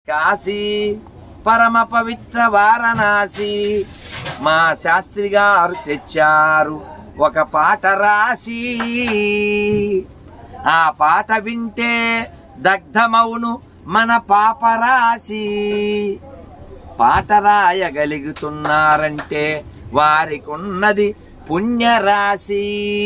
కాశీ పరమ పవిత్ర వారణాసి మా శాస్త్రి గారు తెచ్చారు ఒక పాట రాసి ఆ పాట వింటే దగ్ధమవును మన పాపరాశి పాట రాయగలుగుతున్నారంటే వారికి ఉన్నది పుణ్యరాశి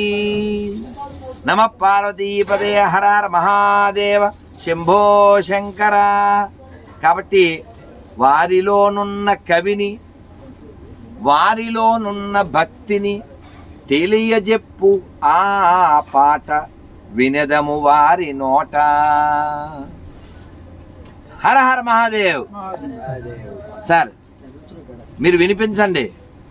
నమ పార్వతీపదే హర హర మహాదేవ శంభో శంకర కాబట్టి వారిలోనున్న కవిని వారిలోనున్న భక్తిని తెలియజెప్పు ఆ పాట వినదము వారి నోట హర హర మహాదేవ్ సార్ మీరు వినిపించండి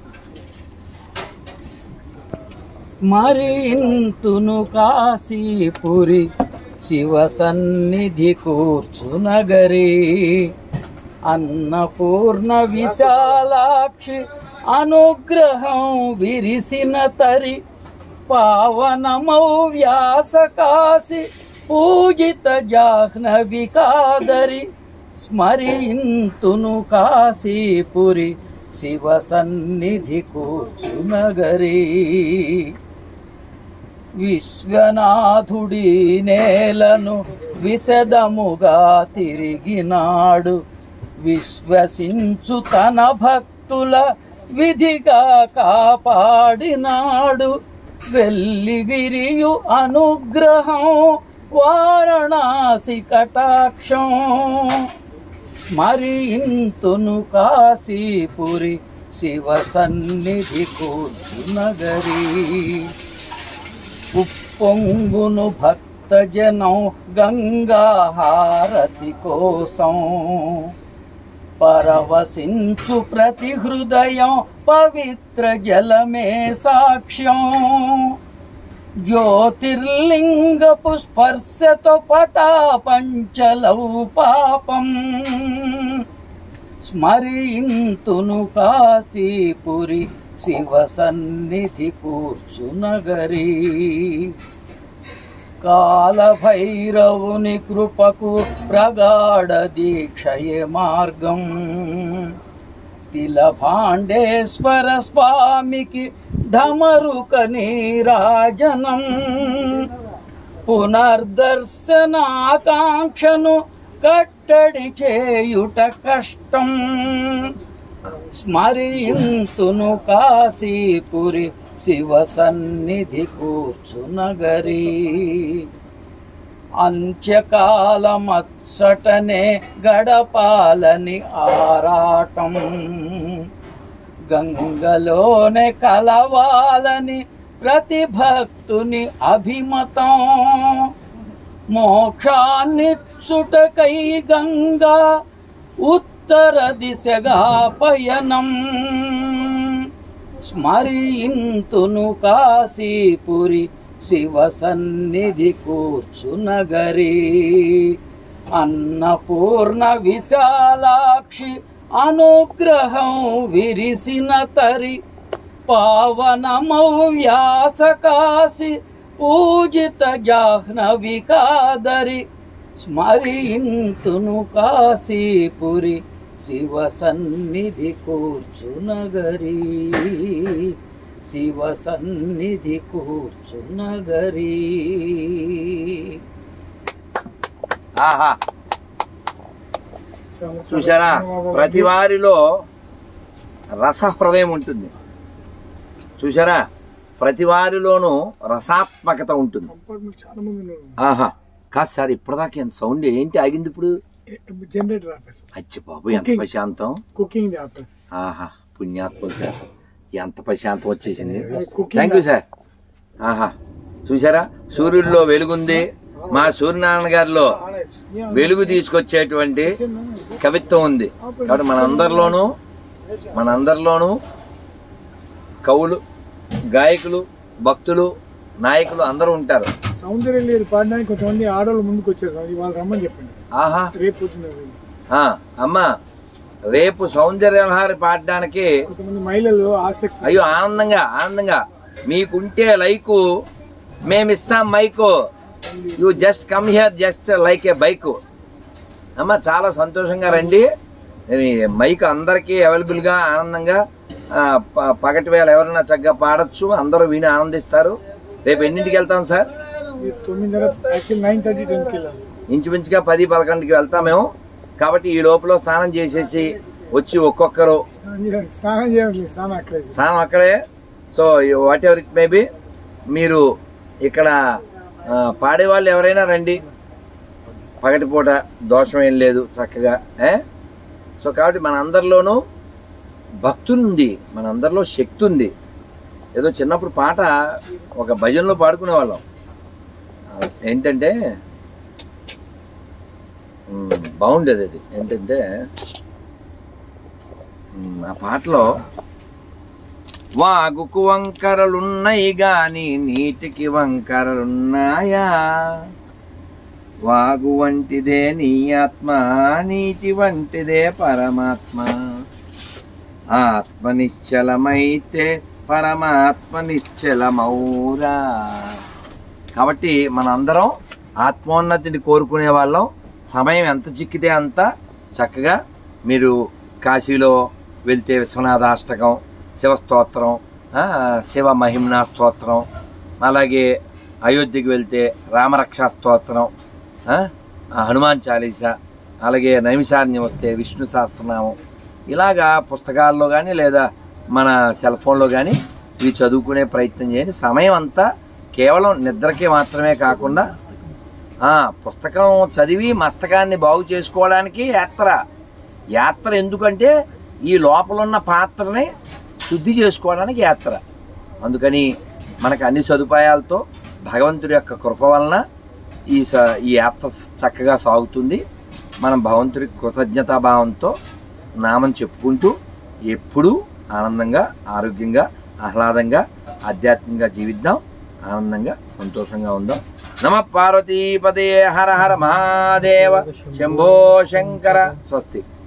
స్మరింతును కాశీపురి శివ సన్నిధి కూర్చునగరి అన్నపూర్ణ విశాలాక్షి అనుగ్రహం విరిసిన తరి పావనమౌ వ్యాస కాశి పూజిత జాహ్నవి కాదరి స్మరింతును కాశీపురి శివ సన్నిధి కూర్చునగరి విశ్వనాథుడి నేలను విశదముగా తిరిగినాడు విశ్వసించు తన భక్తుల విధిగా కాపాడినాడు వెళ్ళి విరియు అనుగ్రహం వారణాసి కటాక్షం స్మరింతును కాశీపురి శివ సన్నిధి కూర్చునగరి ఉప్పొంగును భక్తజనం గంగాహారతి కోసం పరవశించు ప్రతి హృదయం పవిత్ర జలమే సాక్ష్యం జ్యోతిర్లింగపు స్పర్శతో పటా పంచలౌ పాపం స్మరింతును కాశీపురి శివ సన్నిధి కూర్చునగరి కాలభైరవుని కృపకు ప్రగాఢ దీక్షయే మార్గం తిలభాండేశ్వర స్వామికి ఢమరుక నీరాజనం పునర్దర్శనాకాంక్షను కట్టడి చేయుట కష్టం స్మరింతును కాశీపురి శివ సన్నిధి కూర్చునగరి అంత్యకాలమచ్చటనే గడపాలని ఆరాటం గంగలోనే కలవాలని ప్రతి భక్తుని అభిమతం మోక్షాన్నిచ్చుటకై గంగా ఉత్తర దిశగా పయనం స్మరింతును కాశీపురి శివ సన్నిధి కూర్చునగరి అన్నపూర్ణ విశాలాక్షి అనుగ్రహం విరిసిన తరి పావనమౌ వ్యాసకాశి పూజిత జాహ్నవి కాదరి స్మరింతును కాశీపురి శివ సన్నిధి కూర్చునగరి శివ సన్నిధి కూర్చునగరి ఆహా చూసారా ప్రతి వారిలో రస హృదయం ఉంటుంది చూసారా ప్రతి వారిలోనూ రసాత్మకత ఉంటుంది కంపార్ట్మెంట్ చాలా మంది ఉన్నారు ఆహా కాదు సార్ ఇప్పటిదాకా ఎంత సౌండ్ ఏంటి ఆగింది ఇప్పుడు జనరేటర్ ఆపేసి అచ్చి బాబు ఎంత Okay. ప్రశాంతం కుకింగ్ ఆపేసి ఆహా పుణ్యాత్ములు సార్ ఎంత ప్రశాంతం వచ్చేసింది Cooking థ్యాంక్ యూ సార్ ఆహా చూసారా సూర్యుడిలో వెలుగుంది మా సూర్యనారాయణ గారిలో వెలుగు తీసుకొచ్చేటువంటి కవిత్వం ఉంది కాబట్టి మనందరిలోనూ మనందరిలోనూ కవులు గాయకులు భక్తులు నాయకులు అందరూ ఉంటారు సౌందర్యం లేదు పాడడానికి కొంతమంది ఆడవాళ్ళు ముందుకు వచ్చారు స్వామి. వాళ్ళు రమ్మని చెప్పండి ఆహా రేపు వచ్చినారు ఆ, అమ్మా రేపు సౌందర్యలహారి పాడడానికి కొంతమంది మహిళలు ఆసక్తి అయ్యో ఆనందంగా ఆనందంగా మీకుంటే లైకు మేమిస్తాం mike you just come here just like a bike అమ్మ చాలా సంతోషంగా రండి ఈ మైక్ అందరికీ అవైలబుల్గా ఆనందంగా ఆ, ప- పగటి వేళ ఎవరైనా చక్కగా పాడొచ్చు అందరూ విని ఆనందిస్తారు రేపు ఎన్నింటికి వెళ్తాం సార్ ఈ తొమ్మిదిన్నర యాక్చువల్ నైన్ థర్టీ టెన్కి వెళ్ళాలి ఇంచుమించుగా పది పదకొండుకి వెళ్తాం మేము కాబట్టి ఈ లోపల స్నానం చేసేసి వచ్చి ఒక్కొక్కరు స్నానం చేయాలి స్నానం చేయాలి స్నానం అక్కడే స్నానం అక్కడే so whatever it maybe మీరు ఇక్కడ ఆ, పాడేవాళ్ళు ఎవరైనా రండి పగటిపూట దోషం ఏం లేదు చక్కగా ఏ సో కాబట్టి మన అందరిలోనూ భక్తులు ఉంది మన అందరిలో శక్తి ఉంది ఏదో చిన్నప్పుడు పాట ఒక భజనలో పాడుకునే వాళ్ళం ఆ, ఏంటంటే ఉమ్, బాగుండేది అది ఏంటంటే ఉమ్, ఆ పాటలో వాగుకు వంకరలున్నాయి గాని నీటికి వంకరలున్నాయా వాగు వంటిదే నీ ఆత్మ నీటి వంటిదే పరమాత్మ ఆత్మ నిశ్చలమైతే పరమాత్మ నిశ్చలమౌరా కాబట్టి మనందరం ఆత్మోన్నతిని కోరుకునే వాళ్ళం సమయం ఎంత చిక్కితే అంత చక్కగా మీరు కాశీలో వెళ్తే విశ్వనాథాష్టకం శివస్తోత్రం ఆ, శివ మహిమ్నా స్తోత్రం అలాగే అయోధ్యకి వెళ్తే రామరక్షా స్తోత్రం ఆ, ఆ హనుమాన్ చాలీసా అలాగే నైమిషారణ్యం వస్తే విష్ణు సహస్రనామం ఇలాగా పుస్తకాల్లో కానీ లేదా మన సెల్ ఫోన్లో కానీ ఇవి చదువుకునే ప్రయత్నం చేయండి సమయం అంతా కేవలం నిద్రకి మాత్రమే కాకుండా ఆ పుస్తకం చదివి మస్తకాన్ని బాగు చేసుకోవడానికి యాత్ర యాత్ర ఎందుకంటే ఈ లోపల ఉన్న పాత్రని శుద్ధి చేసుకోవడానికి యాత్ర అందుకని మనకు అన్ని సదుపాయాలతో భగవంతుడి యొక్క కృప వలన ఈ స ఈ యాత్ర చక్కగా సాగుతుంది మనం భగవంతుడి కృతజ్ఞతాభావంతో నామం చెప్పుకుంటూ ఎప్పుడూ ఆనందంగా ఆరోగ్యంగా ఆహ్లాదంగా ఆధ్యాత్మికంగా జీవిద్దాం ఆనందంగా సంతోషంగా ఉందాం నమ పార్వతీపదే హర హర మహాదేవ శంభో శంకర స్వస్తి